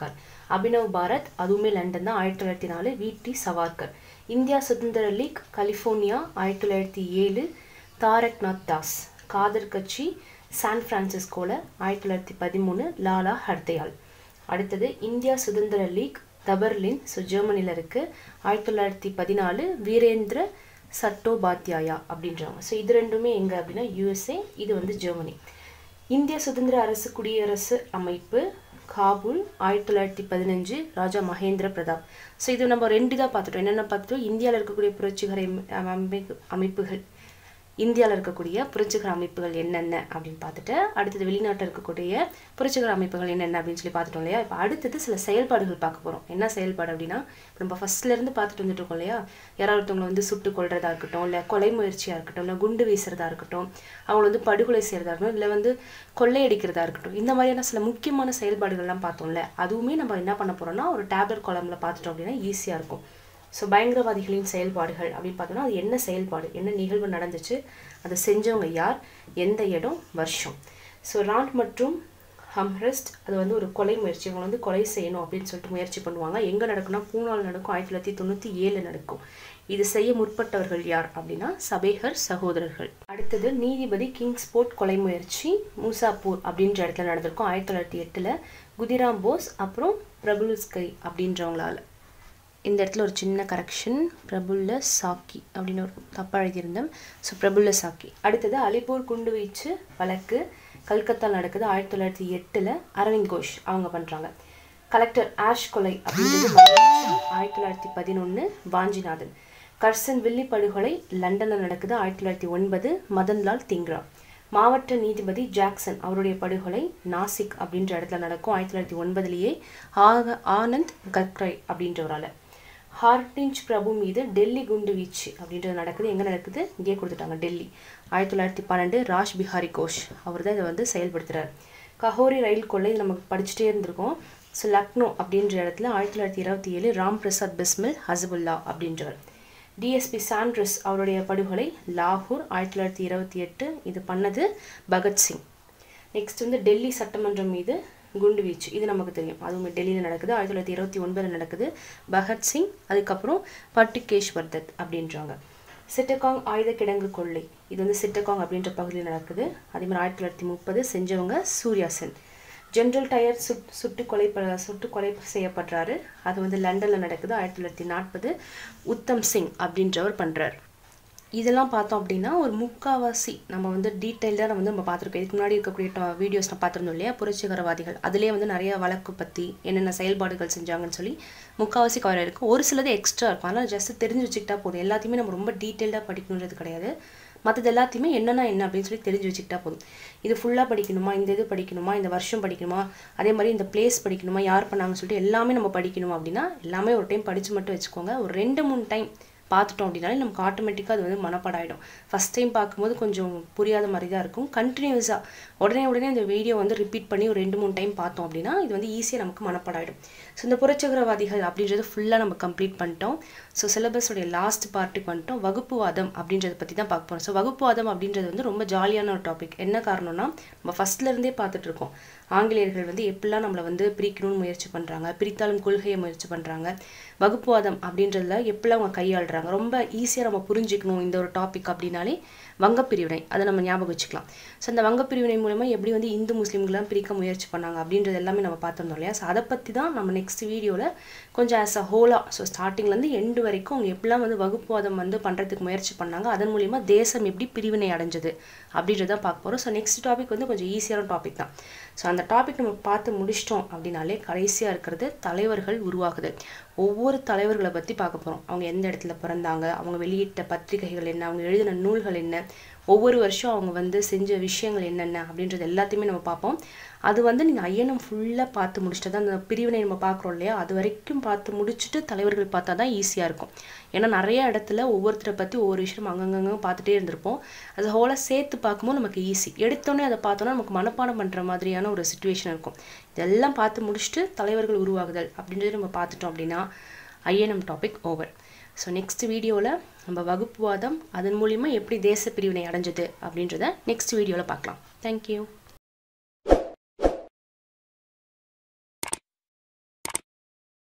அபினவ் பாரத் அதுவுமே லண்டன் தான் ஆயிரத்தி தொள்ளாயிரத்தி நாலு விடி சவார்கர் இந்தியா சுதந்திர லீக் கலிஃபோர்னியா ஆயிரத்தி தொள்ளாயிரத்தி ஏழு தாரக் நாத் தாஸ் காதர் கட்சி சான் பிரான்சிஸ்கோல ஆயிரத்தி தொள்ளாயிரத்தி பதிமூணு லாலா ஹர்தயால் அடுத்தது இந்தியா சுதந்திர லீக் தபர்லின் ஸோ ஜெர்மனியில் இருக்குது ஆயிரத்தி தொள்ளாயிரத்தி பதினாலு வீரேந்திர சட்டோபாத்யாயா அப்படின்றவங்க ஸோ இது ரெண்டுமே எங்கே அப்படின்னா யூஎஸ்ஏ இது வந்து ஜெர்மனி இந்திய சுதந்திர அரசு குடியரசு அமைப்பு காபூல் ஆயிரத்தி தொள்ளாயிரத்தி பதினஞ்சு ராஜா மகேந்திர பிரதாப் ஸோ இது நம்ம ரெண்டு தான் பார்த்துட்டோம் என்னென்ன பார்த்துட்டோம் இந்தியாவில் இருக்கக்கூடிய புரட்சிகர அமைப்பு அமைப்புகள் இந்தியாவில் இருக்கக்கூடிய புரட்சிகர அமைப்புகள் என்னென்ன அப்படின்னு பார்த்துட்டு அடுத்தது வெளிநாட்டில் இருக்கக்கூடிய புரட்சிகர அமைப்புகள் என்னென்ன அப்படின்னு சொல்லி பார்த்துட்டோம் இல்லையா இப்போ அடுத்தது சில செயல்பாடுகள் பார்க்க போகிறோம் என்ன செயல்பாடு அப்படின்னா நம்ம ஃபர்ஸ்ட்லேருந்து பார்த்துட்டு வந்துட்டு இருக்கோம் இல்லையா யாராவது ஒருத்தவங்களை வந்து சுட்டு கொள்றதா இருக்கட்டும் இல்லை கொலை முயற்சியாக இருக்கட்டும் இல்லை குண்டு வீசுறதா இருக்கட்டும் அவங்கள வந்து படுகொலை செய்கிறதா இருக்கட்டும் இல்லை வந்து கொள்ளையடிக்கிறதா இருக்கட்டும் இந்த மாதிரியான சில முக்கியமான செயல்பாடுகள்லாம் பார்த்தோம்ல அதுவுமே நம்ம என்ன பண்ண போகிறோம்னா ஒரு டேப்லெட் காலம்ல பார்த்துட்டோம் அப்படின்னா ஈஸியாக இருக்கும் ஸோ பயங்கரவாதிகளின் செயல்பாடுகள் அப்படின்னு பார்த்தோம்னா அது என்ன செயல்பாடு என்ன நிகழ்வு நடந்துச்சு அதை செஞ்சவங்க யார் எந்த இடம் வருஷம் ஸோ ராண்ட் மற்றும் ஹம்ரெஸ்ட் அது வந்து ஒரு கொலை முயற்சி இவங்க வந்து கொலை செய்யணும் அப்படின்னு சொல்லிட்டு முயற்சி பண்ணுவாங்க எங்கே நடக்கும்னா பூனாவில் நடக்கும் ஆயிரத்தி தொள்ளாயிரத்தி தொண்ணூற்றி ஏழு நடக்கும் இது செய்ய முற்பட்டவர்கள் யார் அப்படின்னா சபேகர் சகோதரர்கள் அடுத்தது நீதிபதி கிங்ஸ்போர்ட் கொலை முயற்சி மூசாப்பூர் அப்படின்ற இடத்துல நடந்திருக்கும் ஆயிரத்தி தொள்ளாயிரத்தி எட்டில் குதிராம் போஸ் அப்புறம் பிரபுலுஸ்கை அப்படின்றவங்களால இந்த இடத்துல ஒரு சின்ன கரெக்ஷன் பிரபுல்ல சாக்கி அப்படின்னு ஒரு தப்பாக எழுதியிருந்தேன் ஸோ பிரபுல்ல சாக்கி அடுத்தது அலிப்பூர் குண்டு வீச்சு வழக்கு கல்கத்தா நடக்குது ஆயிரத்தி தொள்ளாயிரத்தி எட்டில் அரவிந்த் கோஷ் அவங்க பண்ணுறாங்க கலெக்டர் ஆஷ் கொலை அப்படின்றது ஆயிரத்தி தொள்ளாயிரத்தி பதினொன்று வாஞ்சிநாதன் கர்சன் வில்லி படுகொலை லண்டனில் நடக்குது ஆயிரத்தி தொள்ளாயிரத்தி ஒன்பது மதன்லால் திங்ரா மாவட்ட நீதிபதி ஜாக்சன் அவருடைய படுகொலை நாசிக் அப்படின்ற இடத்துல நடக்கும் ஆயிரத்தி தொள்ளாயிரத்தி ஒன்பதுலேயே ஆக ஆனந்த் கக்ரை அப்படின்றவரால் ஹார்டிஞ்ச் பிரபு மீது டெல்லி குண்டு வீச்சு அப்படின்றது நடக்குது எங்கே நடக்குது இங்கே கொடுத்துட்டாங்க டெல்லி ஆயிரத்தி தொள்ளாயிரத்தி பன்னெண்டு ராஜ் பிஹாரி கோஷ் அவர் தான் இதை வந்து செயல்படுத்துகிறார் கஹோரி ரயில் கொள்ளை இது நமக்கு படிச்சுட்டே இருந்திருக்கோம் ஸோ லக்னோ அப்படின்ற இடத்துல ஆயிரத்தி தொள்ளாயிரத்தி இருபத்தி ஏழு ராம் பிரசாத் பிஸ்மில் ஹசபுல்லா அப்படின்றவர் டிஎஸ்பி சாண்ட்ரஸ் அவருடைய படுகொலை லாகூர் ஆயிரத்தி தொள்ளாயிரத்தி இருபத்தி எட்டு இது பண்ணது பகத்சிங் நெக்ஸ்ட் வந்து டெல்லி சட்டமன்றம் மீது குண்டு வீச்சு இது நமக்கு தெரியும் அதுவும் டெல்லியில் நடக்குது ஆயிரத்தி தொள்ளாயிரத்தி இருபத்தி ஒன்பதில் நடக்குது பகத்சிங் அதுக்கப்புறம் பட்டுகேஷ்வர் தத் அப்படின்றாங்க சிட்டகாங் ஆயுத கிடங்கு கொள்ளை இது வந்து சிட்டகாங் அப்படின்ற பகுதியில் நடக்குது அதே மாதிரி ஆயிரத்தி தொள்ளாயிரத்தி முப்பது செஞ்சவங்க சூர்யா சென் ஜென்ரல் டயர் சுட் சுட்டு கொலை ப சுட்டு கொலை செய்யப்படுறாரு அது வந்து லண்டனில் நடக்குது ஆயிரத்தி தொள்ளாயிரத்தி நாற்பது உத்தம் சிங் அப்படின்றவர் பண்ணுறார் இதெல்லாம் பார்த்தோம் அப்படின்னா ஒரு முக்காவாசி நம்ம வந்து டீட்டெயில்டாக நம்ம வந்து நம்ம பார்த்துருக்கோம் இதுக்கு முன்னாடி இருக்கக்கூடிய வீடியோஸ் நான் பார்த்துருந்தோம் இல்லையா புரட்சிகரவாதிகள் அதுலேயே வந்து நிறைய வழக்கு பற்றி என்னென்ன செயல்பாடுகள் செஞ்சாங்கன்னு சொல்லி முக்காவாசி கவர் இருக்கும் ஒரு சிலது எக்ஸ்ட்ரா இருக்கும் அதனால் ஜஸ்ட் தெரிஞ்சு வச்சுக்கிட்டா போதும் எல்லாத்தையுமே நம்ம ரொம்ப டீட்டெயில்டாக படிக்கணுன்றது கிடையாது மற்றது எல்லாத்தையுமே என்னென்னா என்ன அப்படின்னு சொல்லி தெரிஞ்சு வச்சுக்கிட்டா போதும் இது ஃபுல்லாக படிக்கணுமா இந்த இது படிக்கணுமா இந்த வருஷம் படிக்கணுமா அதே மாதிரி இந்த பிளேஸ் படிக்கணுமா யார் பண்ணாங்கன்னு சொல்லிட்டு எல்லாமே நம்ம படிக்கணும் அப்படின்னா எல்லாமே ஒரு டைம் படித்து மட்டும் வச்சுக்கோங்க ஒரு ரெண்டு மூணு டைம் பார்த்துட்டோம் அப்படின்னாலே நமக்கு ஆட்டோமேட்டிக்காக அது வந்து மனப்பாடாயிடும் ஃபஸ்ட் டைம் பார்க்கும்போது கொஞ்சம் புரியாத மாதிரி தான் இருக்கும் கண்டினியூஸாக உடனே உடனே அந்த வீடியோ வந்து ரிப்பீட் பண்ணி ஒரு ரெண்டு மூணு டைம் பார்த்தோம் அப்படின்னா இது வந்து ஈஸியாக நமக்கு மனப்பாடாயிடும் ஸோ இந்த புரட்சகரவாதிகள் அப்படின்றது ஃபுல்லாக நம்ம கம்ப்ளீட் பண்ணிட்டோம் ஸோ சிலபஸோடைய லாஸ்ட் பார்ட்டுக்கு வந்துட்டோம் வகுப்புவாதம் அப்படின்றத பற்றி தான் பார்க்க போகிறோம் ஸோ வகுப்புவாதம் அப்படின்றது வந்து ரொம்ப ஜாலியான ஒரு டாபிக் என்ன காரணம்னா நம்ம ஃபஸ்ட்லேருந்தே பார்த்துட்டு இருக்கோம் ஆங்கிலேயர்கள் வந்து எப்படிலாம் நம்மளை வந்து பிரிக்கணும்னு முயற்சி பண்ணுறாங்க பிரித்தாளும் கொள்கையை முயற்சி பண்ணுறாங்க வகுப்புவாதம் அப்படின்றதுல எப்படிலாம் அவங்க கையாளுறாங்க ரொம்ப ஈஸியாக நம்ம புரிஞ்சுக்கணும் இந்த ஒரு டாபிக் அப்படின்னாலே வங்கப்பிரிவினை அதை நம்ம ஞாபகம் வச்சுக்கலாம் ஸோ அந்த வங்கப்பிரிவினை மூலமா எப்படி வந்து இந்து முஸ்லீம்களாம் பிரிக்க முயற்சி பண்ணாங்க அப்படின்றது எல்லாமே நம்ம பார்த்துருந்தோம் இல்லையா ஸோ அதை பற்றி தான் நம்ம நெக்ஸ்ட் வீடியோவில் கொஞ்சம் ஆஸ் அ ஹோலாக ஸோ ஸ்டார்டிங்லேருந்து எண்டு வரைக்கும் அவங்க எப்படிலாம் வந்து வகுப்புவாதம் வந்து பண்ணுறதுக்கு முயற்சி பண்ணாங்க அதன் மூலிமா தேசம் எப்படி பிரிவினை அடைஞ்சது அப்படின்றத பார்க்க போகிறோம் ஸோ நெக்ஸ்ட் டாபிக் வந்து கொஞ்சம் ஈஸியான டாபிக் தான் ஸோ அந்த டாபிக் நம்ம பார்த்து முடிச்சிட்டோம் அப்படின்னாலே கடைசியாக இருக்கிறது தலைவர்கள் உருவாகுது ஒவ்வொரு தலைவர்களை பற்றி பார்க்க போகிறோம் அவங்க எந்த இடத்துல பிறந்தாங்க அவங்க வெளியிட்ட பத்திரிகைகள் என்ன அவங்க எழுதின நூல்கள் என்ன ஒவ்வொரு வருஷம் அவங்க வந்து செஞ்ச விஷயங்கள் என்னென்ன அப்படின்றது எல்லாத்தையுமே நம்ம பார்ப்போம் அது வந்து நீங்கள் ஐயனம் ஃபுல்லாக பார்த்து முடிச்சுட்டு தான் அந்த பிரிவினை நம்ம பார்க்குறோம் இல்லையா அது வரைக்கும் பார்த்து முடிச்சுட்டு தலைவர்கள் பார்த்தா தான் ஈஸியாக இருக்கும் ஏன்னா நிறைய இடத்துல ஒவ்வொருத்தரை பற்றி ஒவ்வொரு விஷயம் அங்கங்கங்க பார்த்துட்டே இருந்திருப்போம் அது ஹோலாக சேர்த்து பார்க்கும்போது நமக்கு ஈஸி எடுத்தோடனே அதை பார்த்தோன்னா நமக்கு மனப்பாடம் பண்ணுற மாதிரியான ஒரு சுச்சுவேஷன் இருக்கும் இதெல்லாம் பார்த்து முடிச்சுட்டு தலைவர்கள் உருவாகுதல் அப்படின்றது நம்ம பார்த்துட்டோம் அப்படின்னா INM topic over so next வீடியோவில் நம்ம வகுப்புவாதம் அதன் மூலிமா எப்படி தேச பிரிவினை அடைஞ்சது அப்படின்றத நெக்ஸ்ட் வீடியோவில் பார்க்கலாம் தேங்க்யூ